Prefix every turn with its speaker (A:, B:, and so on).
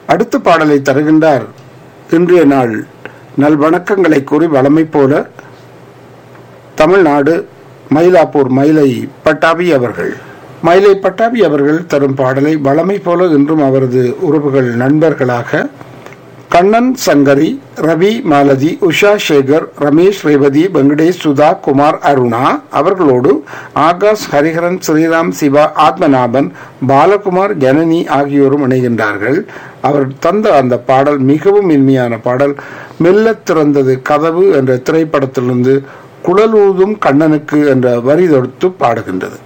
A: அடுத்த பாடலை தருகின்றார் இன்றைய நாள் நல்வணக்கங்களை கூறி வளமை போல தமிழ்நாடு மயிலாப்பூர் மயிலை பட்டாபி அவர்கள் மயிலை பட்டாபி அவர்கள் தரும் பாடலை வளமை போல இன்றும் அவரது உறவுகள் நண்பர்களாக கண்ணன் சங்கரி ரவி மாலதி உஷா சேகர் ரமேஷ் ரேவதி வெங்கடேஷ் சுதா குமார் அருணா அவர்களோடு ஆகாஷ் ஹரிஹரன் ஸ்ரீராம் சிவா ஆத்மநாபன் பாலகுமார் ஜனனி ஆகியோரும் இணைகின்றார்கள் அவர் தந்த அந்த பாடல் மிகவும் இனிமையான பாடல் மெல்லத் திறந்தது கதவு என்ற திரைப்படத்திலிருந்து குழலூதும் கண்ணனுக்கு என்ற வரி தொடுத்து பாடுகின்றது